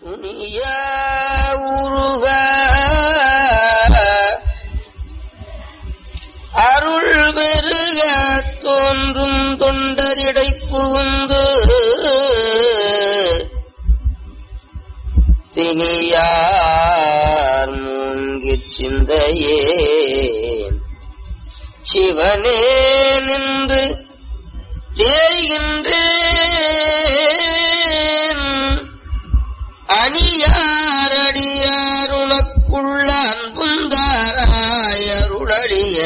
துணிய உருக அருள் பெருக தோன்றும் தொண்டரிடை புகுந்து திணியார் மூங்கிற் சிந்தையே சிவனே நின்று தேய்கின்றேன் அணியாரடியார் உனக்குள்ள அன்புந்தாராயருளடிய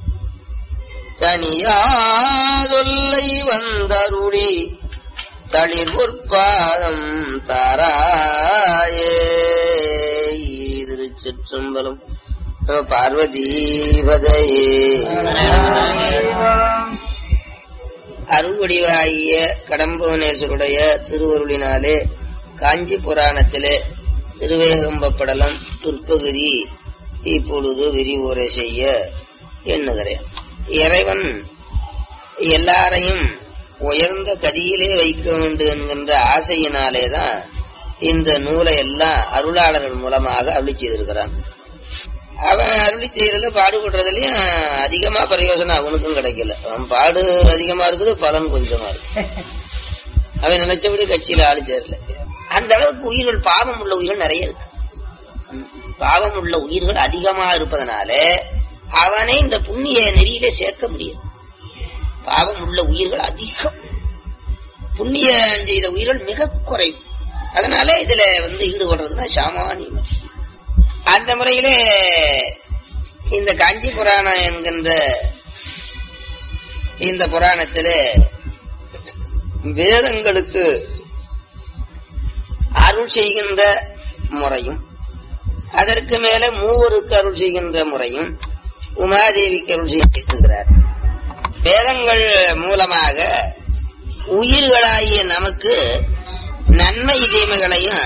தனியாதொல்லை வந்தருளி தளிர் பொற்பாதம் தாராயே திருச்சிற்றம்பலம் நம பார்வதீபதையே அருள்வடிவாகிய கடம்பவனேஸ்வருடைய திருவருளினாலே காஞ்சி புராணத்திலே திருவேகம்பப்படலம் பிற்பகுதி இப்பொழுது விரிவுரை செய்ய எண்ணுகிறேன் இறைவன் எல்லாரையும் உயர்ந்த கதியிலே வைக்க வேண்டும் என்கின்ற ஆசையினாலேதான் இந்த நூலை எல்லாம் அருளாளர்கள் மூலமாக அருளி செய்திருக்கிறான் அவன் அருளி செய்யறதுல பாடுபடுறதுலயும் அதிகமா பிரயோஜனம் அவனுக்கும் கிடைக்கல அவன் பாடு அதிகமா இருக்குது பலன் கொஞ்சமா இருக்கு அவன் நினைச்சபடி கட்சியில ஆளு சேரல அந்த அளவுக்கு உயிர்கள் பாவம் உள்ள உயிர்கள் நிறைய இருக்கு பாவம் உள்ள உயிர்கள் அதிகமா இருப்பதனால அவனை இந்த புண்ணிய நெறியில சேர்க்க முடியும் பாவம் உள்ள உயிர்கள் அதிகம் புண்ணியம் செய்த உயிர்கள் மிக குறைவு அதனால இதுல வந்து ஈடுபடுறதுன்னா சாமானியம் அந்த முறையிலே இந்த காஞ்சி புராணம் என்கின்ற இந்த புராணத்திலே வேதங்களுக்கு அருள் செய்கின்ற முறையும் அதற்கு மேல மூவருக்கு அருள் செய்கின்ற முறையும் உமாதேவிக்கு அருள் செய்திருக்கிறார் வேதங்கள் மூலமாக உயிர்களாகிய நமக்கு நன்மை தீமைகளையும்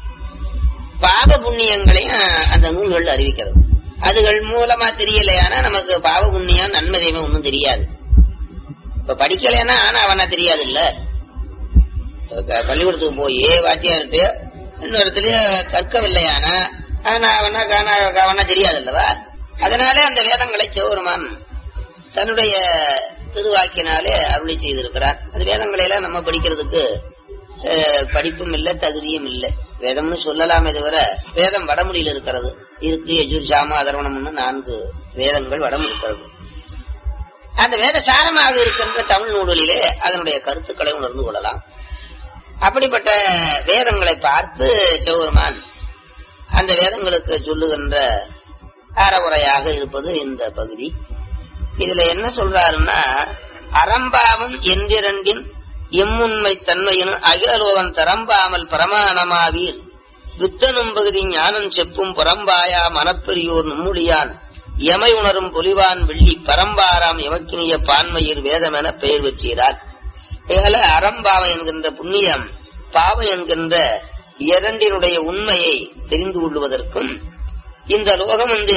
பாவ புண்ணியங்களையும் அந்த நூல்கள் அறிவிக்கிறது அதுகள் மூலமா தெரியலையானா நமக்கு பாவ புண்ணியம் நன்மை தீமை ஒன்றும் தெரியாது இப்ப படிக்கலைன்னா ஆனா அவனா தெரியாது இல்ல பள்ளிக்கூடத்துக்கு போய் வாத்தியார்ட்டு இன்னொரு இடத்துல கற்கவில்லையானா ஆனா அவனா காணா அவனா தெரியாது அல்லவா அதனாலே அந்த வேதங்களை சிவருமான் தன்னுடைய திருவாக்கினாலே அருளி செய்திருக்கிறார் அந்த வேதங்களை எல்லாம் நம்ம படிக்கிறதுக்கு படிப்பும் இல்லை தகுதியும் இல்லை வேதம்னு சொல்லலாமே தவிர வேதம் வடமொழியில் இருக்கிறது இருக்கு யஜூர் சாம அதர்வணம்னு நான்கு வேதங்கள் வடம் இருக்கிறது அந்த வேத சாரமாக இருக்கின்ற தமிழ் நூல்களிலே அதனுடைய கருத்துக்களை உணர்ந்து கொள்ளலாம் அப்படிப்பட்ட வேதங்களை பார்த்து சௌரமான் அந்த வேதங்களுக்கு சொல்லுகின்ற அறவுரையாக இருப்பது இந்த பகுதி இதுல என்ன சொல்றாருன்னா அறம்பாவம் என்றிரண்டின் எம்முண்மை தன்மையினும் அகிலலோகன் தரம்பாமல் பரமானமாவீர் வித்தனும் பகுதி ஞானம் செப்பும் புறம்பாயா மனப்பெரியோர் நும்முடியான் எமை உணரும் பொலிவான் வெள்ளி பரம்பாராம் எமக்கினிய பான்மையில் வேதம் என பெயர் பெற்றீரார் இகல அறம்பாவம் என்கின்ற புண்ணியம் பாவம் என்கின்ற இரண்டினுடைய உண்மையை தெரிந்து கொள்வதற்கும் இந்த லோகம் வந்து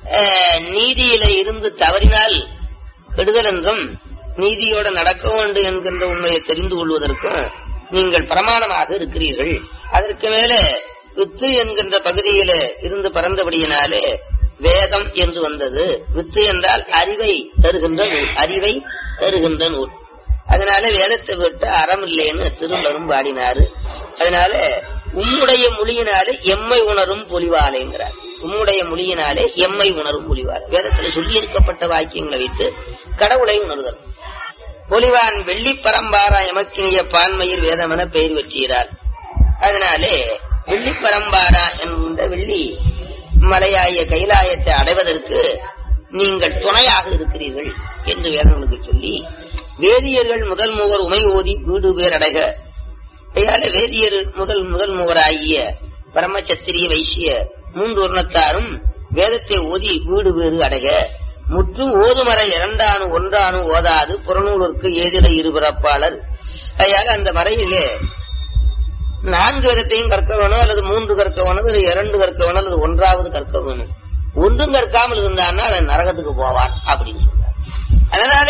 நீதியில இருந்து தவறினால் கெடுதல் என்றும் நீதியோட நடக்க வேண்டும் என்கின்ற உண்மையை தெரிந்து கொள்வதற்கும் நீங்கள் பிரமாணமாக இருக்கிறீர்கள் அதற்கு மேல வித்து என்கின்ற பகுதியில இருந்து பறந்தபடியினாலே வேதம் என்று வந்தது வித்து என்றால் அறிவை தருகின்ற நூல் அறிவை தருகின்ற நூல் அதனால வேதத்தை விட்டு அறம் இல்லைன்னு திரும்பரும் பாடினாரு அதனால உம்முடைய மொழியினாலே எம்மை உணரும் பொலிவாலைங்கிறார் உம்முடைய மொழியினாலே எம்மை உணரும் பொலிவாலை வேதத்தில் சொல்லியிருக்கப்பட்ட வாக்கியங்களை வைத்து கடவுளை உணர்தல் பொலிவான் வெள்ளி பரம்பாரா எமக்கினிய பான்மையில் வேதமென பெயர் வெற்றியிறார் அதனாலே வெள்ளி பரம்பாரா என்ற வெள்ளி மலையாய கைலாயத்தை அடைவதற்கு நீங்கள் துணையாக இருக்கிறீர்கள் என்று வேதங்களுக்கு சொல்லி வேதியர்கள் முதல் மூவர் உமை ஓதி வீடு பேரடைக வேதியர் முதல் முதல் மூவராகிய பரமச்சத்திரிய வைசிய மூன்று வருணத்தாரும் வேதத்தை ஓதி வீடு வேறு அடைக முற்றும் ஓதுமர இரண்டானு ஒன்றானு ஓதாது புறநூலருக்கு ஏதில இருபிறப்பாளர் அதால அந்த மறையிலே நான்கு விதத்தையும் கற்க வேணும் அல்லது மூன்று கற்க வேணும் அல்லது இரண்டு கற்க வேணும் அல்லது ஒன்றாவது கற்க வேணும் ஒன்றும் கற்காமல் இருந்தான்னா அவன் நரகத்துக்கு போவான் அப்படின்னு சொல்றார் அதனால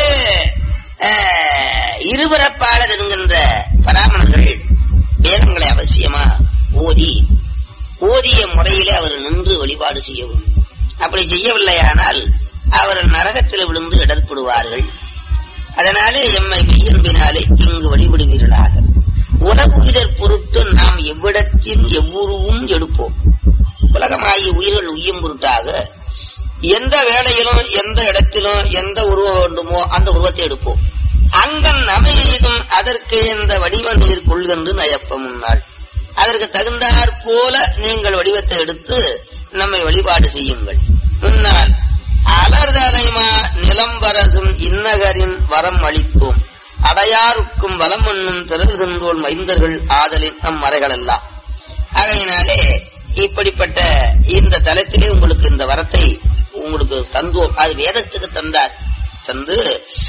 இருபிறப்பாளர் என்கின்ற பராமணர்கள் வேதங்களை அவசியமா ஓதி ஓதிய முறையிலே அவர் நின்று வழிபாடு செய்யவும் அப்படி செய்யவில்லையானால் அவர்கள் நரகத்தில் விழுந்து இடர்படுவார்கள் அதனாலே எம்மை மெய்யன்பினாலே இங்கு வழிபடுவீர்களாக உலகுயிரர் பொருட்டு நாம் எவ்விடத்தில் எவ்வுருவும் எடுப்போம் உலகமாகிய உயிர்கள் உய்யும் பொருட்டாக எந்த வேளையிலும் எந்த இடத்திலும் எந்த உருவம் வேண்டுமோ அந்த உருவத்தை எடுப்போம் அங்கன் அமையதும் அதற்கு இந்த வடிவ நீர் கொள்கென்று நயப்ப முன்னாள் அதற்கு தகுந்தாற் போல நீங்கள் வடிவத்தை எடுத்து நம்மை வழிபாடு செய்யுங்கள் முன்னால் அலர்தலைமா நிலம்பரசும் இன்னகரின் வரம் அளித்தோம் அடையாருக்கும் வலம் என்னும் திரள்கின்றோள் மைந்தர்கள் ஆதலின் நம் மறைகளெல்லாம் ஆகையினாலே இப்படிப்பட்ட இந்த தலத்திலே உங்களுக்கு இந்த வரத்தை உங்களுக்கு தந்தோம் அது வேதத்துக்கு தந்தார் தந்து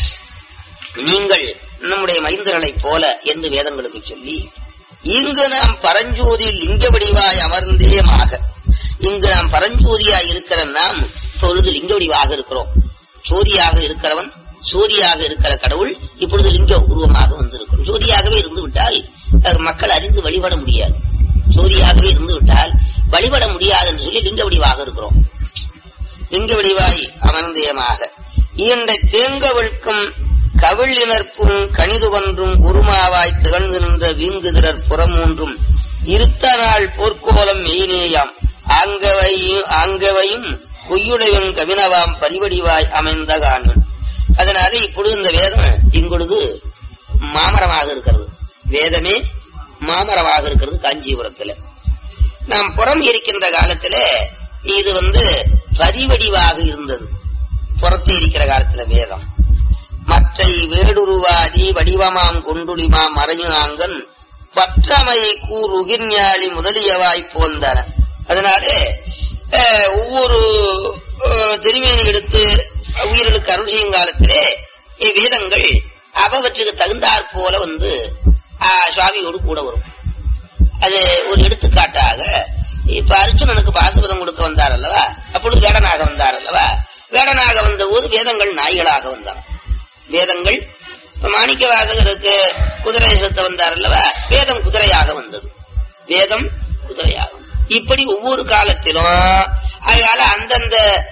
நீங்கள் நம்முடைய மைந்தர்களைப் போல என்று வேதங்களுக்கு சொல்லி இங்கு நாம் பரஞ்சோதி லிங்க வடிவாய் அமர்ந்தேமாக இங்கு நாம் பரஞ்சோதியாய் இருக்கிற நாம் இப்பொழுது லிங்க வடிவாக இருக்கிறோம் சோதியாக இருக்கிறவன் சோதியாக இருக்கிற கடவுள் இப்பொழுது லிங்க உருவமாக வந்திருக்கிறோம் ஜோதியாகவே இருந்து விட்டால் அஹ், மக்கள் அறிந்து வழிபட முடியாது ஜோதியாகவே இருந்து விட்டால் வழிபட முடியாது என்று சொல்லி லிங்க வடிவாக இருக்கிறோம் லிங்க வடிவாய் அமர்ந்தியமாக ஈண்ட தேங்க விழ்க்கும் கவிழினர்ப்பும் கணிதுவன்றும் உருமாவாய் திகழ்ந்து நின்ற வீங்குதிரர் புறமூன்றும் இருத்த நாள் போர்க்கோலம் மெய்நேயாம் ஆங்கவையும் ஆங்கவையும் கொய்யுடைவன் கவினவாம் பரிவடிவாய் அமைந்த காண்பன் அதனால இப்பொழுது இந்த வேதம் இங்கொழுது மாமரமாக இருக்கிறது வேதமே மாமரமாக இருக்கிறது காஞ்சிபுரத்துல நாம் புறம் இருக்கின்ற காலத்துல இது வந்து பரிவடிவாக இருந்தது புறத்தே இருக்கிற காலத்துல வேதம் மற்றை வேடுருவாதி வடிவமாம் கொண்டுளிமா மறையுநாங்கன் பற்றமை கூறுகிர்ஞாலி முதலியவாய் போந்தன அதனாலே அஹ், ஒவ்வொரு அஹ், திருமேனி எடுத்து உயிர்களுக்கு அருள் செய்யும் காலத்திலே வேதங்கள் அவற்றுக்கு தகுந்தாற் போல வந்து ஆஹ், சுவாமியோடு கூட வரும் அது ஒரு எடுத்துக்காட்டாக இப்ப அர்ஜுனனுக்கு பாசுபதம் கொடுக்க வந்தார் அல்லவா அப்பொழுது வேடனாக வந்தார் அல்லவா வேடனாக வந்த போது வேதங்கள் நாய்களாக வந்தான் வேதங்கள் இப்ப மாணிக்க வாசகருக்கு குதிரை செலுத்த வந்தார் அல்லவா வேதம் குதிரையாக வந்தது வேதம் குதிரையாக வந்தது. இப்படி ஒவ்வொரு காலத்திலும் அதனால அந்தந்த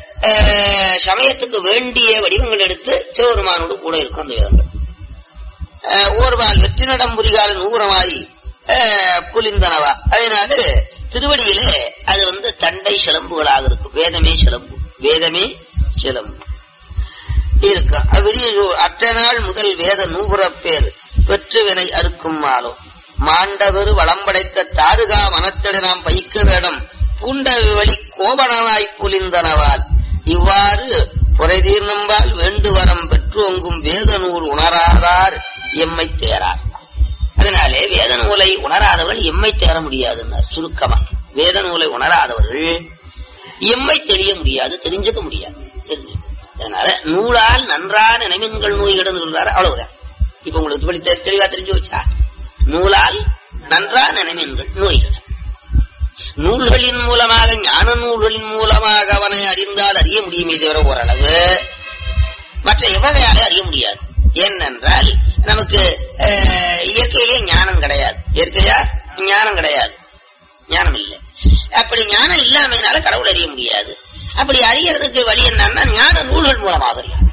அஹ், சமயத்துக்கு வேண்டிய வடிவங்கள் எடுத்து சிவபெருமானோடு கூட இருக்கும் அந்த வேதங்கள் அஹ், ஓர்வால் வெற்றி நடம்புரிகால நூறமாய் அஹ், புலிந்தனவா அதனால திருவடியிலே அது வந்து தண்டை சிலம்புகளாக இருக்கும் வேதமே சிலம்பு வேதமே சிலம்பு இருக்கும் அவ்விரிய அற்ற நாள் முதல் வேத நூபுறப் பேர் பெற்று வினை அறுக்கும் மாலோ மாண்டவரு வளம்படைத்த தாருகா மனத்திட நாம் பயிக்க வேடம் பூண்ட வழி கோபனவாய் புலிந்தனவால் இவ்வாறு புரைதீர் நம்பால் வேண்டுவரம் பெற்றோங்கும் வேத நூல் உணராதார் எம்மை தேரார் அதனாலே வேத நூலை உணராதவர்கள் எம்மை தேர முடியாதுன்னார் சுருக்கமா வேத நூலை உணராதவர்கள் எம்மை தெரிய முடியாது தெரிஞ்சுக்க முடியாது தெரிஞ்சு அதனால நூலால் நன்றா நினைவின்கள் நோய்கள்னு சொல்றாரு அவ்வளவுதான் இப்ப உங்களுக்கு இப்படி தெ- தெளிவா தெரிஞ்சு வச்சா நூலால் நன்றா நினைவின்கள் நோய்கள் நூல்களின் மூலமாக ஞான நூல்களின் மூலமாக அவனை அறிந்தால் அறிய முடியுமே தவிர ஓரளவு மற்ற எவ்வகையாலே அறிய முடியாது ஏனென்றால் நமக்கு அஹ், இயற்கையிலே ஞானம் கிடையாது இயற்கையா ஞானம் கிடையாது ஞானம் இல்லை அப்படி ஞானம் இல்லாமையினால கடவுள் அறிய முடியாது அப்படி அறியறதுக்கு வழி என்னன்னா ஞான நூல்கள் மூலமாக அறியலாம்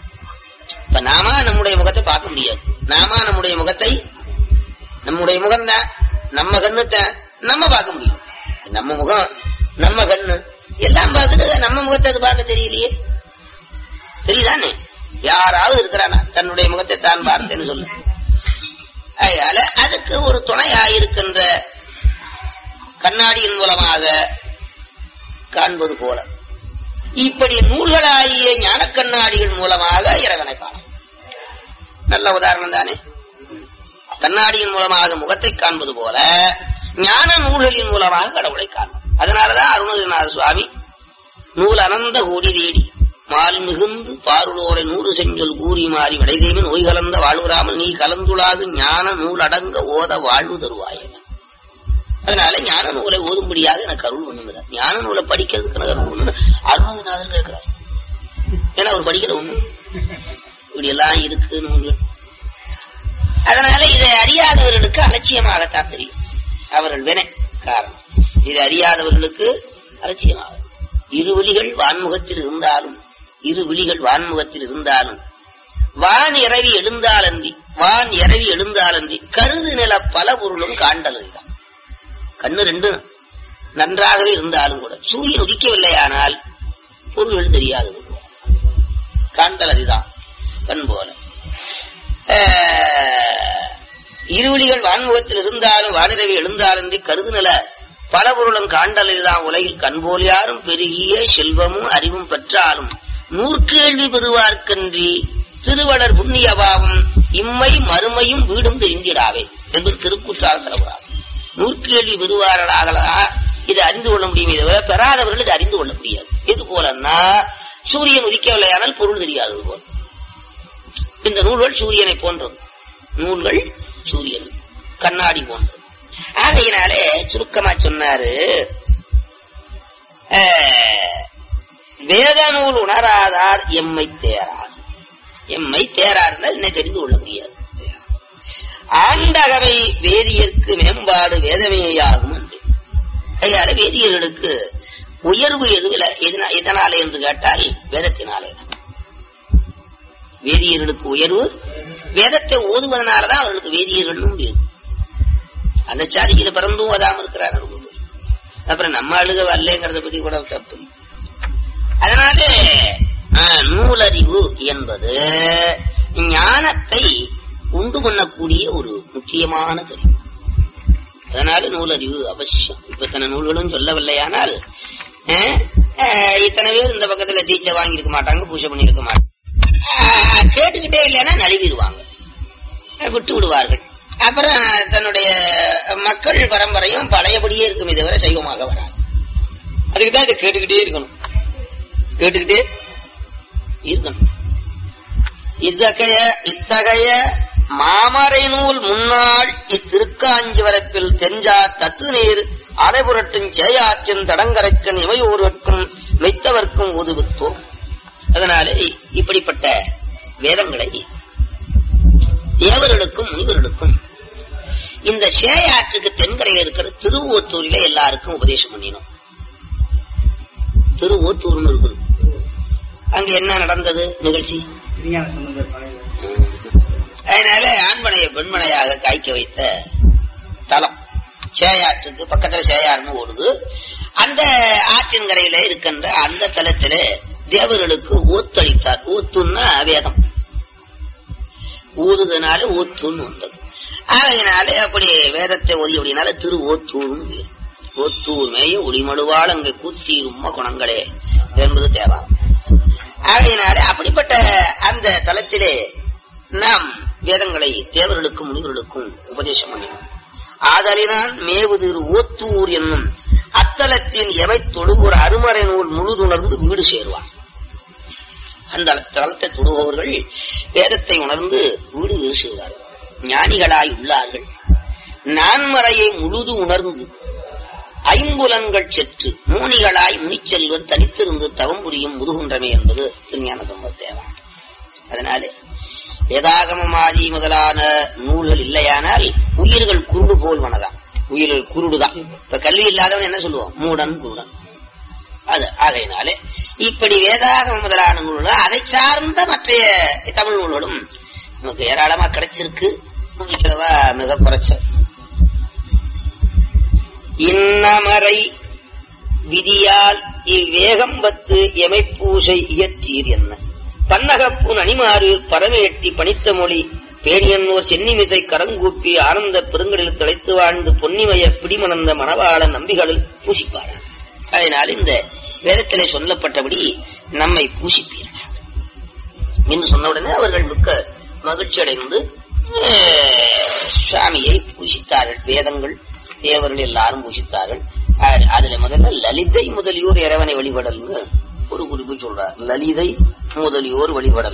இப்ப நாம நம்முடைய முகத்தை பார்க்க முடியாது நாம நம்முடைய முகத்தை நம்முடைய முகம்தான் நம்ம கண்ணுத்தான் நம்ம பார்க்க முடியும் நம்ம முகம் நம்ம கண்ணு எல்லாம் பார்க்குது நம்ம முகத்தை அது பார்க்க தெரியலையே தெரியுதானே யாராவது இருக்கிறானா தன்னுடைய முகத்தை தான் பார்த்தேன்னு சொல்லு அதனால அதுக்கு ஒரு துணையாயிருக்கின்ற கண்ணாடியின் மூலமாக காண்பது போல இப்படி நூல்களாகிய ஞான கண்ணாடிகள் மூலமாக இறைவனை காணும் நல்ல உதாரணம் தானே கண்ணாடியின் மூலமாக முகத்தை காண்பது போல ஞான நூல்களின் மூலமாக கடவுளை காணும் அதனாலதான் அருணகிரிநாத சுவாமி நூல் அனந்த கோடி தேடி மால் மிகுந்து பாருளோரை நூறு செஞ்சொல் கூறி மாறி விடைதேவி நோய் கலந்த வாழ்வுராமல் நீ கலந்துளாகு ஞான நூல் அடங்க ஓத வாழ்வு தருவாய் அதனால ஞான நூலை ஓதும்படியாக எனக்கு அருள் பண்ணுங்கிறார் ஞான நூலை படிக்கிறதுக்கு எனக்கு அருள் பண்ணு அருணகிரிநாதன் கேட்கிறார் ஏன்னா அவர் படிக்கிற ஒண்ணு இப்படி எல்லாம் இருக்கு நூல்கள் அதனால இதை அறியாதவர்களுக்கு அலட்சியமாகத்தான் தெரியும் அவர்கள் வினை காரணம் இது அறியாதவர்களுக்கு அலட்சியமாகும் இரு விழிகள் வான்முகத்தில் இருந்தாலும் இரு விழிகள் வான்முகத்தில் இருந்தாலும் வான் இரவி எழுந்தாலன்றி வான் இரவி எழுந்தாலன்றி கருது நில பல பொருளும் காண்டல் அறிதான் கண்ணு ரெண்டும் நன்றாகவே இருந்தாலும் கூட சூரியன் உதிக்கவில்லையானால் பொருள்கள் தெரியாதது போல. காண்டல் அறிதான் கண் போல ஆஹ், இருவிழிகள் வான்முகத்தில் இருந்தாலும் வானிரவி எழுந்தாலன்றி கருது நில பல பொருளும் காண்டலில்தான் உலகில் கண்போல் யாரும் பெருகிய செல்வமும் அறிவும் பெற்றாலும் நூற்கேள்வி பெறுவார்க்கன்றி திருவளர் புண்ணியபாவம் இம்மை மறுமையும் வீடும் தெரிந்திடாவே என்று திருக்குற்றால் தலைவரார் நூற்கேள்வி பெறுவார்களாகலா இதை அறிந்து கொள்ள முடியுமே தவிர பெறாதவர்கள் இதை அறிந்து கொள்ள முடியாது எது போலன்னா சூரியன் உதிக்கவில்லையானால் பொருள் தெரியாதது போல இந்த நூல்கள் சூரியனை போன்றது நூல்கள் சூரியன் கண்ணாடி போன்றது ஆகையினாலே சுருக்கமா சொன்னாரு அஹ், வேத நூல் உணராதார் எம்மை தேரார் எம்மை தேரார்னா என்னை தெரிந்து கொள்ள முடியாது ஆண்டகவை வேதியர்க்கு மேம்பாடு வேதமேயாகும் என்று ஐயால வேதியர்களுக்கு உயர்வு எதுவில எதனா- எதனாலே என்று கேட்டால் வேதத்தினாலே தான் வேதியர்களுக்கு உயர்வு வேதத்தை ஓதுவதனாலதான் அவர்களுக்கு வேதியர்கள் பேரு அந்த சாதியில பிறந்தும் ஓதாம இருக்கிறார் அப்புறம் நம்ம அழுக வரலங்கிறத பத்தி கூட தப்பு அதனால ஆ, நூலறிவு என்பது ஞானத்தை உண்டு பண்ணக்கூடிய ஒரு முக்கியமான கருவி அதனால நூலறிவு அவசியம் இப்ப இத்தனை நூல்களும் சொல்லவில்லையானால் ஆ, ஆ, இத்தனை பேர் இந்த பக்கத்துல தீட்சை வாங்கியிருக்க மாட்டாங்க பூஜை பண்ணியிருக்க மாட்டாங்க ஆ, கேட்டுக்கிட்டே இல்லைன்னா நழுவிடுவாங்க விட்டு விடுவார்கள் அப்புறம் தன்னுடைய மக்கள் பரம்பரையும் பழையபடியே இருக்குமே தவிர சைவமாக வராது அதுக்கு தான் இதை கேட்டுக்கிட்டே இருக்கணும் கேட்டுக்கிட்டே இருக்கணும் இத்தகைய இத்தகைய மாமரை நூல் முன்னாள் இத்திருக்காஞ்சி வரப்பில் தெஞ்சார் தத்து நீர் அலைபுரட்டின் சேயாற்றின் தடங்கரைக்கன் இவையோருவர்க்கும் மெய்த்தவர்க்கும் உதுவித்தோம் அதனாலே இப்படிப்பட்ட வேதங்களை தேவர்களுக்கும் முனிவர்களுக்கும் இந்த சேயாற்றுக்கு தென்கரையில் இருக்கிற திருவோத்தூரில எல்லாருக்கும் உபதேசம் பண்ணினோம் திருவோத்தூர்னு இருக்குது அங்க என்ன நடந்தது நிகழ்ச்சி திருஞான சம்பந்தர் பழைய அதனால ஆண்மனையை பெண்மனையாக காய்க்க வைத்த தலம் சேயாற்றுக்கு பக்கத்துல சேயாறுன்னு ஓடுது அந்த ஆற்றின் கரையில இருக்கின்ற அந்த தலத்தில தேவர்களுக்கு ஓத்தளித்தார் ஊத்துன்னா வேதம் ஊதுதனால ஓத்துன்னு வந்தது ஆகையினாலே அப்படி வேதத்தை ஓதி அப்படினால திரு ஓத்தூர்னு பேர் ஓத்தூர் மேய ஒளிமடுவாள் அங்கே கூத்தி உம்ம குணங்களே என்பது தேவாரம் ஆகையினாலே அப்படிப்பட்ட அந்த தலத்திலே நாம் வேதங்களை தேவர்களுக்கும் முனிவர்களுக்கும் உபதேசம் பண்ணினோம் ஆதலினான் மேவுதிரு ஓத்தூர் என்னும் அத்தலத்தின் எவை தொழுவோர் அருமறை நூல் முழுதுணர்ந்து வீடு சேருவார் அந்த தலத்தை தொழுபவர்கள் வேதத்தை உணர்ந்து வீடு வீடு செய்வார்கள் ஞானிகளாய் உள்ளார்கள் நான்மறையை முழுது உணர்ந்து ஐம்புலன்கள் செற்று மூனிகளாய் முனிச்செல்வர் தனித்திருந்து தவம் புரியும் முதுகுன்றமே என்பது திருஞான சம்பத்தேவன் அதனாலே வேதாகமமாதி முதலான நூல்கள் இல்லையானால் உயிர்கள் குருடு போல் வனதான் உயிர்கள் குருடுதான் இப்ப கல்வி இல்லாதவன் என்ன சொல்லுவோம் மூடன் குருடன் அது ஆகையினாலே இப்படி வேதாகம முதலான நூல்கள் அதை சார்ந்த மற்றைய தமிழ் நூல்களும் நமக்கு ஏராளமா கிடைச்சிருக்கு முடிக்கிறவா மிக குறைச்ச இன்னமரை விதியால் இவ்வேகம்பத்து எமைப்பூசை இயற்றீர் என்ன பன்னகப்புன் அணிமாறில் பரமேட்டி பணித்த மொழி பேணியன்னோர் சென்னிமிசை கரங்கூப்பி ஆனந்த பெருங்கடலில் திளைத்து வாழ்ந்து பொன்னிமய பிடிமணந்த மணவாள நம்பிகளில் பூசிப்பார் அதனால் இந்த வேதத்திலே சொல்லப்பட்டபடி நம்மை பூசிப்பீர்கள் என்று சொன்ன உடனே அவர்கள் மிக்க மகிழ்ச்சி அடைந்து அஹ், சுவாமியை பூசித்தார்கள் வேதங்கள் தேவர்கள் எல்லாரும் பூசித்தார்கள் அஹ், அதுல முதல்ல லலிதை முதலியோர் இறைவனை வழிபடல்னு ஒரு குறிப்பு சொல்றார் லலிதை முதலியோர் வழிபடல்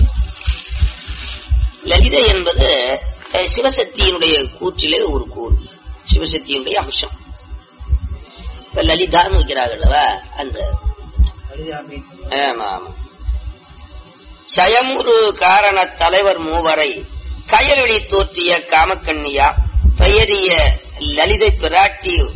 லலிதை என்பது அஹ், சிவசக்தியினுடைய கூற்றிலே ஒரு கூறு சிவசக்தியினுடைய அம்சம் இப்ப லலிதான்னு வைக்கிறார்கள் அல்லவா அந்த கடிதாமை ஆமா ஆமா சயமுரு காரண தலைவர் மூவரை கயல்வெளி தோற்றிய காமக்கண்ணியா பெயரிய லலிதை பிராட்டி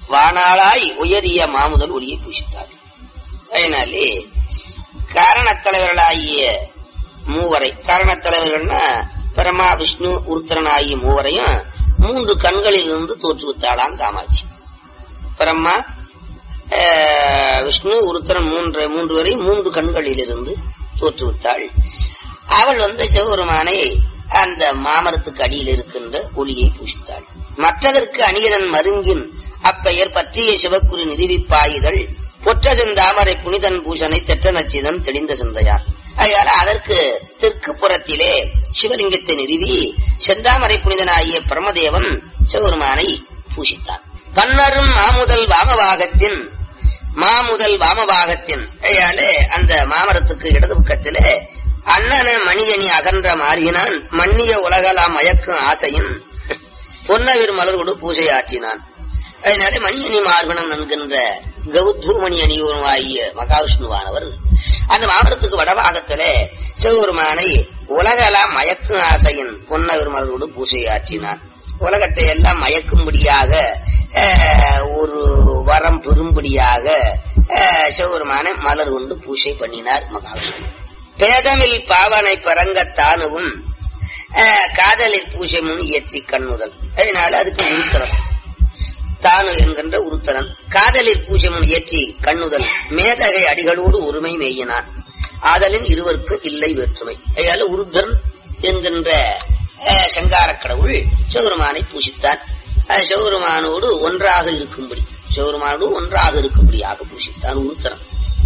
வானாளாய் உயரிய மாமுதல் ஒளியை பூசித்தாள் அதனாலே காரணத் தலைவர்களாகிய மூவரை காரணத் தலைவர்கள்னா பிரமா விஷ்ணு உருத்திரன் ஆகிய மூவரையும் மூன்று கண்களில் இருந்து தோற்றுவித்தாளாம் காமாட்சி பிரம்மா அஹ், விஷ்ணு உருத்திரன் மூன்று மூன்று வரை மூன்று கண்களில் இருந்து தோற்றுவித்தாள் அவள் வந்து சிவபெருமானை அந்த மாமரத்துக்கு அடியில் இருக்கின்ற ஒளியை பூசித்தாள் மற்றதற்கு அணியதன் மருங்கின் அப்பெயர் பற்றிய சிவக்குறி நிறுவிப்பாயுதல் பொற்ற செந்தாமரை புனிதன் பூஷனை தெற்ற நச்சிதன் தெளிந்த சிந்தையார் அதனால அதற்கு தெற்கு புறத்திலே சிவலிங்கத்தை நிறுவி செந்தாமரை புனிதனாகிய பிரமதேவன் சிவபெருமானை பூசித்தான் பன்னரும் மாமுதல் வாமபாகத்தின் மாமுதல் வாமபாகத்தின் அதனால அந்த மாமரத்துக்கு இடது பக்கத்திலே அண்ணன மணியணி அகன்ற மாறினான் மன்னிய உலகலாம் மயக்கும் ஆசையின் பொன்னவிர் மலரோடு பூஜை ஆற்றினான் அதனால மணியணி மார்பணம் என்கின்ற கௌதூமணி அணியுமாகிய மகாவிஷ்ணுவானவர் அந்த மாமரத்துக்கு வடபாகத்திலே சிவபெருமானை உலகெல்லாம் மயக்கும் ஆசையின் பொன்னவிர் மலரோடு பூஜை ஆற்றினான் உலகத்தை எல்லாம் மயக்கும்படியாக அஹ், ஒரு வரம் பெறும்படியாக அஹ், சிவபெருமானை மலர் கொண்டு பூஜை பண்ணினார் மகாவிஷ்ணு பேதமில் பாவனை பரங்கத்தானுவும் அஹ், காதலில் பூஜை முன் இயற்றி கண்ணுதல் அதனால அதுக்கு உருத்தரம் தானு என்கின்ற உருத்தரன் காதலில் பூஜை முன் ஏற்றி கண்ணுதல் மேதகை அடிகளோடு ஒருமை மேயினான் ஆதலின் இருவருக்கு இல்லை வேற்றுமை அதனால உருத்தரன் என்கின்ற அஹ், சங்காரக் கடவுள் சிவருமானை பூசித்தான் அஹ், சிவருமானோடு ஒன்றாக இருக்கும்படி சிவருமானோடு ஒன்றாக இருக்கும்படியாக பூசித்தான் உருத்தரன்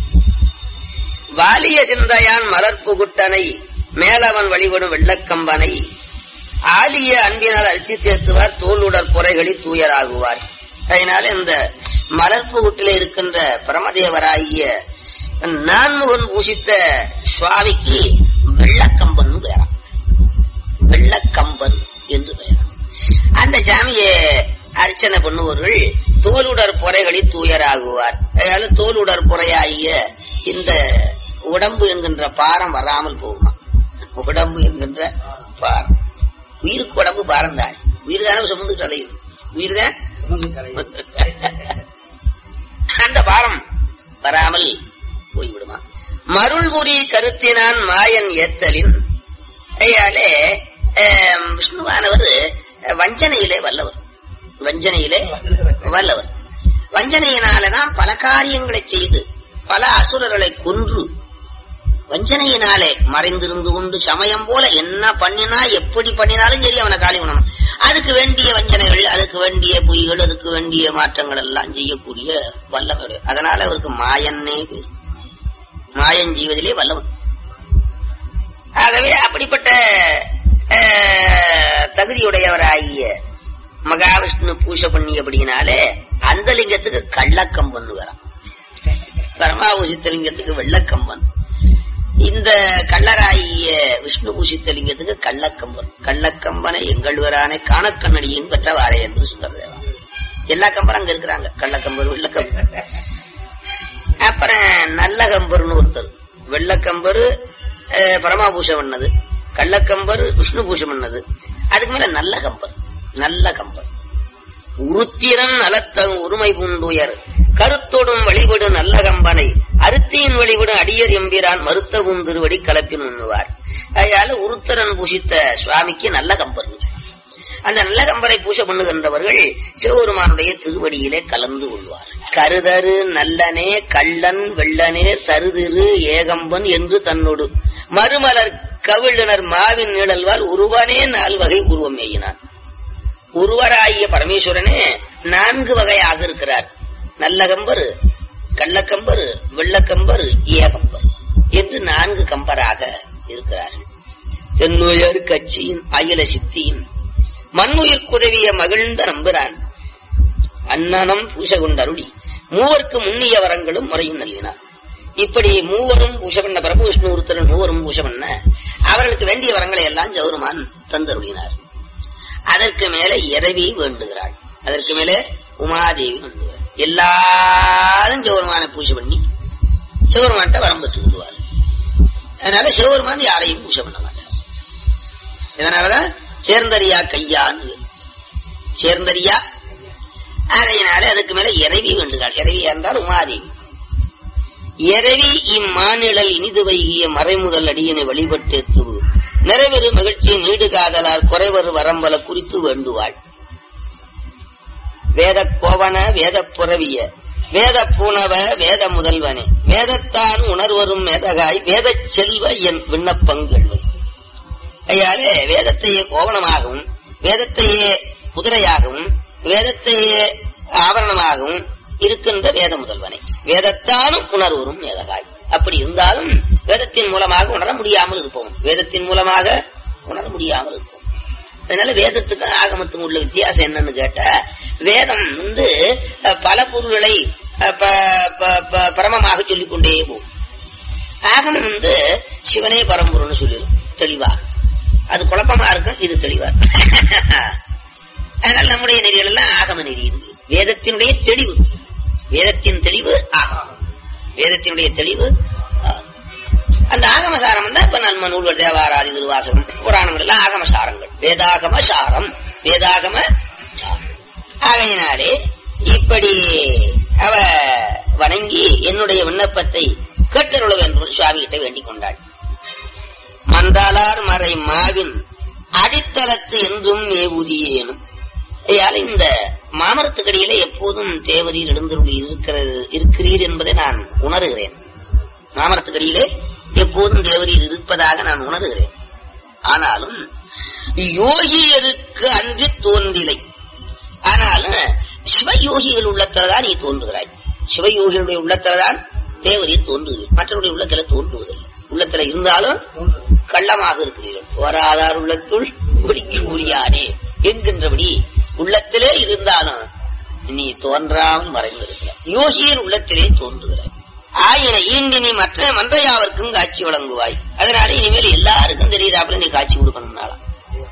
வாலிய சிந்தையான் மலர் புகுட்டனை மேலவன் வழிபடும் வெள்ளக்கம்பனை ஆலிய அன்பினால் அரிசி தேத்துவார் தோளுடற் பொறைகளில் தூயராகுவார் அதனால இந்த மலர்புகுட்டில இருக்கின்ற பரமதேவராகிய நான்முகன் பூசித்த சுவாமிக்கு வெள்ளக்கம்பன் பெயராம் வெள்ளக்கம்பன் என்று பெயராம் அந்த சாமியை அர்ச்சனை பண்ணுவர்கள் தோலுடற் பொறைகளில் தூயராகுவார் அதனால தோலுடற் பொறையாகிய இந்த உடம்பு என்கின்ற பாரம் வராமல் போகுமா உடம்பு என்கின்ற பாரம் உயிருக்கு உடம்பு பாரம் தான் உயிர் தானே சுமந்துட்டு அலையுது உயிர் தான் சுமந்து கரை அந்த பாரம் வராமல் போய்விடுமா மருள்புரி கருத்தினான் மாயன் ஏத்தலின் ஐயாலே ஆம், விஷ்ணுவானவர் அஹ், வஞ்சனையிலே வல்லவர் வஞ்சனையிலே வல்லவர் வஞ்சனையினாலதான் பல காரியங்களை செய்து பல அசுரர்களை கொன்று வஞ்சனையினாலே மறைந்திருந்து கொண்டு சமயம் போல என்ன பண்ணினா எப்படி பண்ணினாலும் சரி அவனை காலி பண்ணணும் அதுக்கு வேண்டிய வஞ்சனைகள் அதுக்கு வேண்டிய பொய்கள் அதுக்கு வேண்டிய மாற்றங்கள் எல்லாம் செய்யக்கூடிய வல்லவர் அதனால அவருக்கு மாயன்னே பேர் மாயன் ஜீவதிலே வல்லவன் ஆகவே அப்படிப்பட்ட அஹ், தகுதியுடையவராகிய மகாவிஷ்ணு பூஜை பண்ணியபடியினாலே அந்த லிங்கத்துக்கு கள்ளக்கம் பண்ணுவாராம் பரமாபூசித்த லிங்கத்துக்கு வெள்ளக்கம்பன் இந்த கள்ளராகிய விஷ்ணு பூசித்த லிங்கத்துக்கு கள்ளக்கம்பன் கள்ளக்கம்பனை எங்கள்வரானை காணக்கண்ணடியின் பெற்றவாரே என்று சுந்தரதேவா எல்லா கம்பரும் அங்க இருக்கிறாங்க கள்ளக்கம்பர் வெள்ளக்கம்பர் அப்புறம் நல்ல கம்பர்னு ஒருத்தர் வெள்ளக்கம்பர் அஹ், பரமாபூஷம் பண்ணது கள்ளக்கம்பர் விஷ்ணு பூஷம் பண்ணது அதுக்கு மேல நல்ல கம்பர் நல்ல கம்பர் உருத்திரன் நலத்தங் உரிமை பூண்டுயர் கருத்தொடும் வழிபடு நல்ல கம்பனை அருத்தியின் வழிபடு அடியர் எம்பிரான் மறுத்த பூந்திருவடி கலப்பின் உண்ணுவார் அதனால உருத்திரன் பூசித்த சுவாமிக்கு நல்ல கம்பர் அந்த நல்ல கம்பரை பூஜை பண்ணுகின்றவர்கள் சிவபெருமானுடைய திருவடியிலே கலந்து கொள்வார் கருதரு நல்லனே கள்ளன் வெள்ளனே தருதிரு ஏகம்பன் என்று தன்னோடு மறுமலர் கவிழனர் மாவின் நிழல்வால் உருவனே நால்வகை உருவம் மேயினான் உருவராகிய பரமேஸ்வரனே நான்கு வகையாக இருக்கிறார் நல்ல கம்பர் கள்ளக்கம்பர் வெள்ளக்கம்பர் ஏகம்பர் என்று நான்கு கம்பராக இருக்கிறார்கள் தென்னுயர் கட்சியின் அயல சித்தியின் மண்ணுயிர் குதவிய மகிழ்ந்த நம்புறான் அண்ணனம் பூசை கொண்டருளி மூவர்க்கு முன்னிய வரங்களும் முறையும் நல்கினார் இப்படி மூவரும் பூசை பண்ண பிரபு விஷ்ணு ஒருத்தர் மூவரும் பூசை பண்ண அவர்களுக்கு வேண்டிய வரங்களை எல்லாம் ஜவுருமான் தந்தருளினார் அதற்கு மேல இரவி வேண்டுகிறாள் அதற்கு மேலே உமாதேவி வேண்டுகிறாள் எல்லாரும் சிவபெருமான பூஜை பண்ணி சிவபெருமான்ட்ட வரம் பெற்று விடுவார் அதனால சிவபெருமான் யாரையும் பூஜை பண்ண மாட்டார் இதனாலதான் சேர்ந்தரியா கையான்னு பேரு. சேர்ந்தரியா ஆகையினாலே அதுக்கு மேல இறைவி வேண்டுகிறாள் இறைவி என்றால் உமாதேவி இரவி இம்மானிழல் இனிது வைகிய மறைமுதல் அடியினை வழிபட்டேற்று நிறைவேறு மகிழ்ச்சி நீடு காதலால் குறைவர் வரம்பல குறித்து வேண்டுவாள் வேத கோவன வேத புறவிய வேத பூணவ வேத முதல்வனே வேதத்தான் உணர்வரும் மேதகாய் வேத செல்வ என் விண்ணப்பங்கள் ஐயாலே வேதத்தையே கோவணமாகவும் வேதத்தையே குதிரையாகவும் வேதத்தையே ஆபரணமாகவும் இருக்கின்ற வேத முதல்வனை வேதத்தானும் உணர்வரும் மேதகாய் அப்படி இருந்தாலும் வேதத்தின் மூலமாக உணர முடியாமல் இருப்போம் வேதத்தின் மூலமாக உணர முடியாமல் இருப்போம் அதனால வேதத்துக்கும் ஆகமத்துக்கும் உள்ள வித்தியாசம் என்னன்னு கேட்டா வேதம் வந்து அஹ், பல பொருள்களை அஹ், ப- ப- ப- பரமமாக சொல்லிக் கொண்டே போகும் ஆகமம் வந்து சிவனே பரம்பொருள்னு சொல்லிடும் தெளிவாக அது குழப்பமா இருக்கும் இது தெளிவா இருக்கும் அதனால நம்முடைய நெறிகள் எல்லாம் ஆகம நெறி இருக்கு வேதத்தினுடைய தெளிவு வேதத்தின் தெளிவு ஆகமம் வேதத்தினுடைய தெளிவு ஆகமம். அந்த ஆகமசாரம் வந்து இப்ப நன்ம நூல்கள் தேவாராதி திருவாசகம் புராணங்கள் எல்லாம் ஆகமசாரங்கள் வேதாகம சாரம் வேதாகம சாரம் ஆகையினாலே இப்படி அவ வணங்கி என்னுடைய விண்ணப்பத்தை கேட்டருள வேண்டும் சுவாமி கிட்ட வேண்டிக் கொண்டாள் மந்தாளார் மறை மாவின் அடித்தளத்து என்றும் மேவுதியேனும் ஐயால இந்த மாமரத்துக்கடியிலே எப்போதும் தேவரீர் எழுந்தருளி இருக்கிறது இருக்கிறீர் என்பதை நான் உணர்கிறேன் மாமரத்துக்கடியிலே எப்போதும் தேவரீர் இருப்பதாக நான் உணர்கிறேன் ஆனாலும் யோகியருக்கு அன்றி தோன்றிலை ஆனாலும் சிவயோகிகள் உள்ளத்தில்தான் நீ தோன்றுகிறாய் சிவயோகிகளுடைய உள்ளத்தில்தான் தேவரீர் தோன்றுகிறீர் மற்றவருடைய உள்ளத்துல தோன்றுவதில்லை உள்ளத்துல இருந்தாலும் கள்ளமாக இருக்கிறீர்கள் போராதார் உள்ளத்துள் ஒடிக்க முடியாதே என்கின்றபடி உள்ளத்திலே இருந்தாலும் நீ தோன்றாமல் மறைந்திருக்கிறாய் யோகியர் உள்ளத்திலே தோன்றுகிறாய் ஆயின ஈண்டினி மற்ற மன்றையாவிற்கும் காட்சி வழங்குவாய் அதனால இனிமேல் எல்லாருக்கும் தெரியுறாப்புல நீ காட்சி கொடுக்கணும்னாலாம்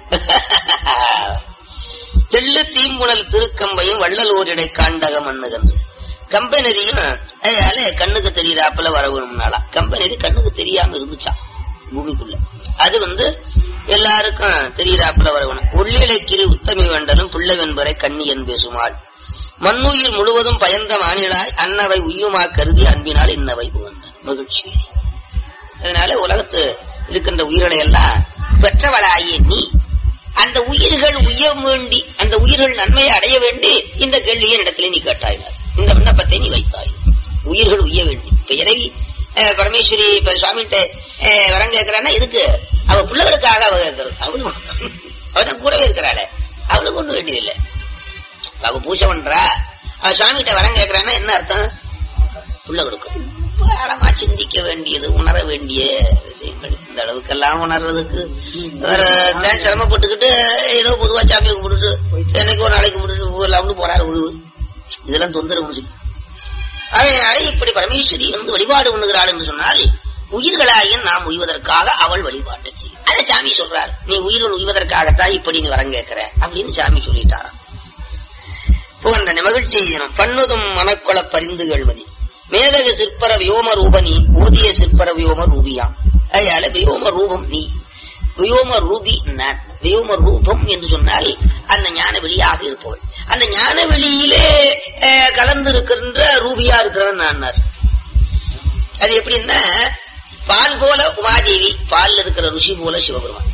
தெள்ளு தீம்புணல் திருக்கம்பையும் வள்ளல் ஓரிடை காண்டக மண்ணுகன்று கம்பெனரியும் அதனால கண்ணுக்கு தெரியறாப்புல வரணும்னாலாம் கம்பெனரி கண்ணுக்கு தெரியாம இருந்துச்சான் பூமிக்குள்ள அது வந்து எல்லாருக்கும் தெரியறாப்புல வரணும் ஒள்ளிலைக்கிரி உத்தமி வேண்டலும் பிள்ளை வெண்பரை கண்ணியன் பேசுமாள் மண்ணுயிர் முழுவதும் பயந்த மானிடாய் அன்னவை உய்யுமா கருதி அன்பினால் இன்னவை புகழ்ந்தார் மகிழ்ச்சி அதனால உலகத்து இருக்கின்ற உயிர்களை எல்லாம் பெற்றவளாகிய நீ அந்த உயிர்கள் உய்ய வேண்டி அந்த உயிர்கள் நன்மையை அடைய வேண்டி இந்த கேள்வியை இடத்துல நீ கேட்டாயினார் இந்த விண்ணப்பத்தை நீ வைத்தாய் உயிர்கள் உய்ய வேண்டி இப்ப இறைவி அஹ், பரமேஸ்வரி இப்ப சுவாமிகிட்ட அஹ், வரம் கேட்கிறான்னா இதுக்கு அவ பிள்ளைகளுக்காக அவ கேட்கறது அவளுக்கு அவதான் கூடவே இருக்கிறாளே அவளுக்கு ஒண்ணும் வேண்டியதில்லை அவ பூஜை பண்றா அவ சுவாமிகிட்ட வரம் கேட்கறான்னா என்ன அர்த்தம் புள்ள கொடுக்கும் ரொம்ப ஆழமா சிந்திக்க வேண்டியது உணர வேண்டிய விஷயங்கள் இந்த அளவுக்கெல்லாம் உணர்றதுக்கு வேற தான் சிரமப்பட்டுக்கிட்டு ஏதோ பொதுவா சாமியை கும்பிட்டுட்டு என்னைக்கு ஒரு நாளைக்கு கும்பிட்டுட்டு போகலாம்னு போறாரு உழுவு இதெல்லாம் தொந்தரவு சொல்லி அதனால இப்படி பரமேஸ்வரி வந்து வழிபாடு பண்ணுகிறாள் என்று சொன்னால் உயிர்களாகிய நாம் உய்வதற்காக அவள் வழிபாட்டை செய்யும் அதை சாமி சொல்றார் நீ உயிர்கள் உய்வதற்காகத்தான் இப்படி நீ வரம் கேட்கிற அப்படின்னு சாமி சொல்லிட்டாராம் புகழ்ந்த மகிழ்ச்சி தினம் பண்ணுதும் மனக்கொள பரிந்து கேள்வதி மேதகு சிற்பர வியோம ரூபனி ஓதிய சிற்பர வியோம ரூபியாம் அதனால வியோம ரூபம் நீ வியோம ரூபி நான் வியோம ரூபம் என்று சொன்னால் அந்த ஞான வெளியாக இருப்பவள் அந்த ஞான வெளியிலே அஹ், கலந்து இருக்கின்ற ரூபியா இருக்கிறவன் நான் அது எப்படின்னா பால் போல உமாதேவி பால்ல இருக்கிற ருஷி போல சிவபெருமான்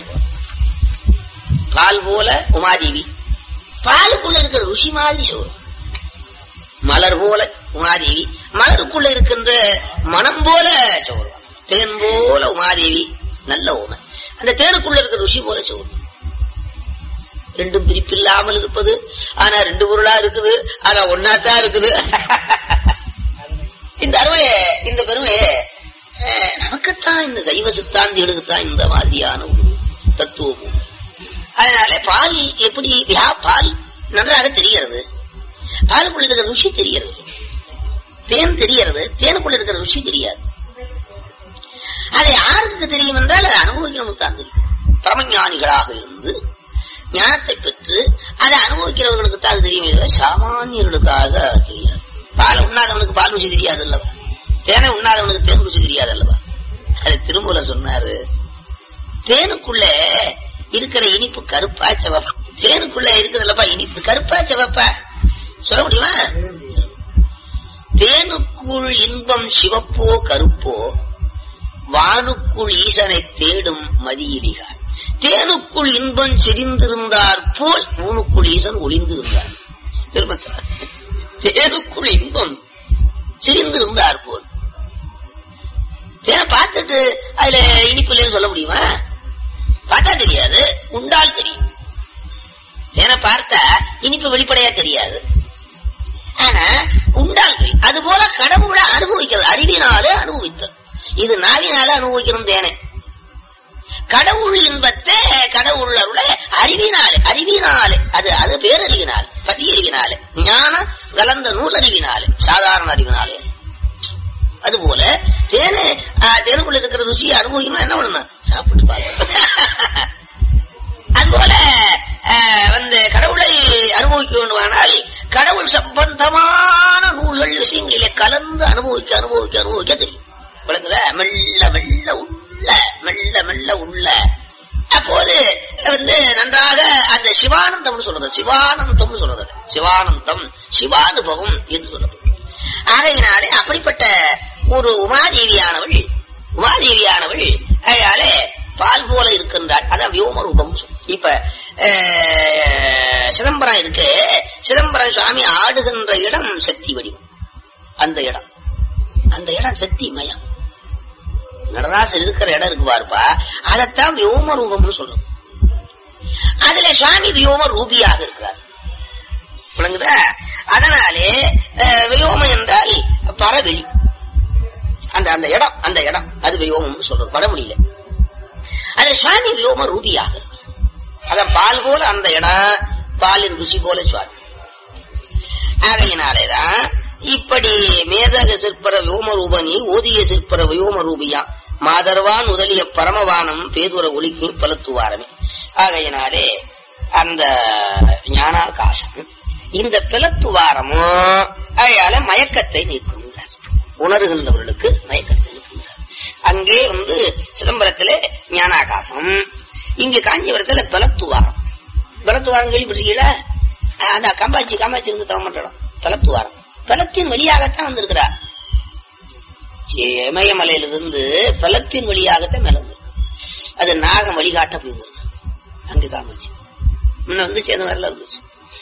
பால் போல உமாதேவி பாலுக்குள்ள இருக்கிற ருஷி மாதிரி சிவபெருமான் மலர் போல உமாதேவி மலருக்குள்ள இருக்கின்ற மனம் போல சிவபெருமான் தேன் போல உமாதேவி நல்ல உமை அந்த தேனுக்குள்ள இருக்கிற ருஷி போல சிவபெருமான் ரெண்டும் பிரிப்பில்லாமல் இருப்பது ஆனா ரெண்டு பொருளா இருக்குது ஆனா ஒன்னாத்தான் இருக்குது இந்த அருமைய இந்த பெருமைய அஹ், நமக்குத்தான் இந்த சைவ சித்தாந்திகளுக்குத்தான் இந்த மாதிரியான ஒரு தத்துவம் உண்டு. அதனால பால் எப்படி யா பால் நன்றாக தெரிகிறது பாலுக்குள்ள இருக்கிற ருசி தெரிகிறது தேன் தெரிகிறது தேனுக்குள்ள இருக்கிற ருசி தெரியாது அது யாருக்கு தெரியும் என்றால் அதை அனுபவிக்கிறவனுக்கு தான் தெரியும் பரமஞானிகளாக இருந்து ஞானத்தை பெற்று அதை அனுபவிக்கிறவர்களுக்கு தான் அது தெரியுமே தவிர சாமானியர்களுக்காக தெரியாது பால் உண்ணாதவனுக்கு பால் ருசி தெரியாது அல்லவா தேனை உண்ணாதவனுக்கு தேன் ருசி தெரியாது அல்லவா அது திருமூலர் சொன்னாரு தேனுக்குள்ள இருக்கிற இனிப்பு கருப்பா செவப்பா தேனுக்குள்ள இருக்குதுல்லப்பா இனிப்பு கருப்பா செவப்பா சொல்ல முடியுமா தேனுக்குள் இன்பம் சிவப்போ கருப்போ வானுக்குள் ஈசனை தேடும் மதியிலிகார் தேனுக்குள் இன்பம் செறிந்திருந்தார் போல் ஊனுக்குள் ஈசன் ஒளிந்திருந்தார் திரும்ப தேனுக்குள் இன்பம் செறிந்திருந்தார் போல் தேனை பார்த்துட்டு அதுல இனிப்பு இல்லைன்னு சொல்ல முடியுமா பார்த்தா தெரியாது உண்டால் தெரியும் தேனை பார்த்தா இனிப்பு வெளிப்படையா தெரியாது ஆனா உண்டால் தெரியும் அது போல கடவுளை அனுபவிக்கிறது அறிவினாலே அனுபவித்தல் இது நாவினால அனுபவிக்கிறோம் தேனை கடவுள் இன்பத்தை கடவுள் அருளை அறிவினாலே அறிவினாலே அது அது பேரறிவினாலே பதியறிவினாலே ஞானம் கலந்த நூலறிவினாலே சாதாரண அறிவினாலே அதுபோல தேனு தேனுக்குள்ள இருக்கிற ருசியை அனுபவிக்கணும் என்ன பண்ணணும் சாப்பிட்டு பார்க்க அதுபோல வந்து கடவுளை அனுபவிக்க வேண்டுமானால் கடவுள் சம்பந்தமான நூல்கள் விஷயங்களிலே கலந்து அனுபவிக்க அனுபவிக்க அனுபவிக்க தெரியும் விளங்குதா மெல்ல மெல்ல உள்ள மெல்ல மெல்ல உள்ள அப்போது வந்து நன்றாக அந்த சிவானந்தம் சொல்றது சிவானந்தம் சொல்றது சிவானந்தம் சிவானுபவம் என்று சொல்லப்படும் ஆகையினாலே அப்படிப்பட்ட ஒரு உமாதேவியானவள் உமாதேவியானவள் அதனாலே பால் போல இருக்கின்றாள் அதான் வியோம ரூபம் இப்ப சிதம்பரம் இருக்கு சிதம்பரம் சுவாமி ஆடுகின்ற இடம் சக்தி வடிவம் அந்த இடம் அந்த இடம் சக்தி மயம் நடராசர் இருக்கிற இடம் இருக்கு பாருப்பா அதைத்தான் வியோம ரூபம்னு சொல்றது அதுல சுவாமி வியோம ரூபியாக இருக்கிறார் விளங்குதா அதனாலே வியோமம் என்றால் பரவெளி அந்த அந்த இடம் அந்த இடம் அது வியோமம் சொல்றது பட முடியல அது சுவாமி வியோம ரூபியாக இருக்கிறார் அதான் பால் போல அந்த இடம் பாலின் ருசி போல சுவாமி ஆகையினாலேதான் இப்படி மேதக சிற்பர வியோம ரூபனி ஓதிய சிற்பர வியோம ரூபியா மாதர்வான் முதலிய பரமவானம் பேதுர ஒளிக்கு பலத்துவாரமே ஆகையினாலே அந்த ஞானாகாசம் இந்த பிளத்துவாரமும் அயால மயக்கத்தை நீக்குங்கிறார் உணர்கின்றவர்களுக்கு மயக்கத்தை நீக்குங்கிறார் அங்கே வந்து சிதம்பரத்திலே ஞானாகாசம் இங்க காஞ்சிபுரத்துல பலத்துவாரம் பலத்துவாரம் கேள்விப்பட்டிருக்கீங்களா அந்த கம்பாச்சி கம்பாச்சி இருந்து தவமட்டம் பலத்துவாரம் பலத்தின் வழியாகத்தான் வந்திருக்கிறார் இமயமலையிலிருந்து பலத்தின் வழியாகத்தான் மேல வந்திருக்கு அது நாகம் வழிகாட்ட போய் அங்க காமாச்சு முன்ன வந்து சேர்ந்த வரல இருந்துச்சு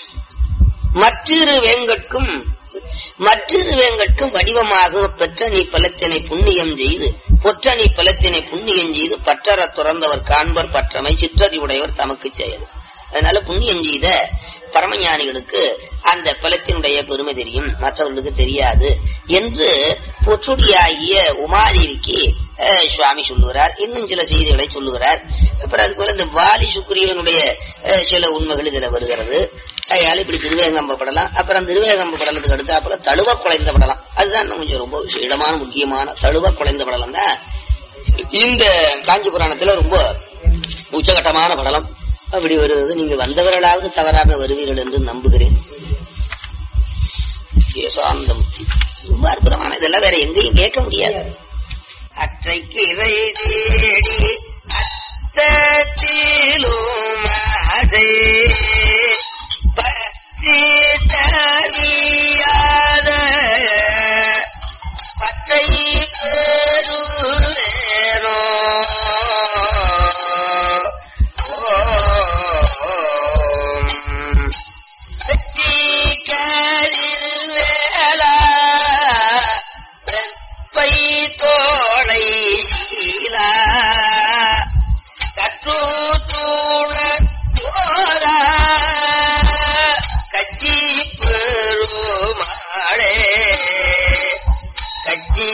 மற்றொரு வேங்கட்கும் மற்றொரு வேங்கட்கும் வடிவமாக பெற்ற நீ பலத்தினை புண்ணியம் செய்து பொற்ற நீ பலத்தினை புண்ணியம் செய்து பற்றற துறந்தவர் காண்பர் பற்றமை சிற்றறி உடையவர் தமக்கு செய்யணும் அதனால புண்ணியம் செய்த பரமஞானிகளுக்கு அந்த பலத்தினுடைய பெருமை தெரியும் மற்றவர்களுக்கு தெரியாது என்று பொற்றுடியாகிய உமாதேவிக்கு சுவாமி சொல்லுகிறார் இன்னும் சில செய்திகளை சொல்லுகிறார் அப்புறம் அது போல இந்த வாலி சுக்ரியனுடைய சில உண்மைகள் இதுல வருகிறது அதனால இப்படி திருவேகம்ப படலாம் அப்புறம் திருவேகம்ப படலத்துக்கு அடுத்து அப்புறம் தழுவ குலைந்த படலாம் அதுதான் இன்னும் கொஞ்சம் ரொம்ப இடமான முக்கியமான தழுவ குலைந்த படலம் தான் இந்த காஞ்சி புராணத்துல ரொம்ப உச்சகட்டமான படலம் அப்படி வருவது நீங்க வந்தவர்களாவது தவறாம வருவீர்கள் என்று நம்புகிறேன் கேசாந்தமுத்தி ரொம்ப அற்புதமான இதெல்லாம் வேற எங்கேயும் கேட்க முடியாது அற்றைக்கு இறை தேடி அத்தத்திலும் ஆசை பற்றி தவியாத பற்றை பெறுவேனோ தோளை சீலா கற்றூற்றுண போதா கச்சி பெருமாளே கச்சி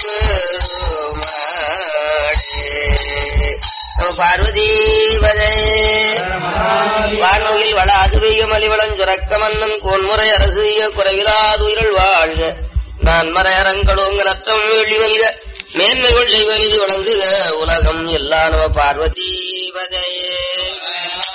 பெருமாளே நம பார்வதீவதே வானொகில் வளாது பெய்யும் அலிவளம் சுரக்க மன்னன் கோன்முறை அரசிய குறைவிலாதுயிரல் வாழ்க நான் மறையரங்களோங்க நற்றம் வெள்ளி வல்க மேன்மைகள் செய்வனிது வழங்குக உலகம் எல்லா நம பார்வதீபதையே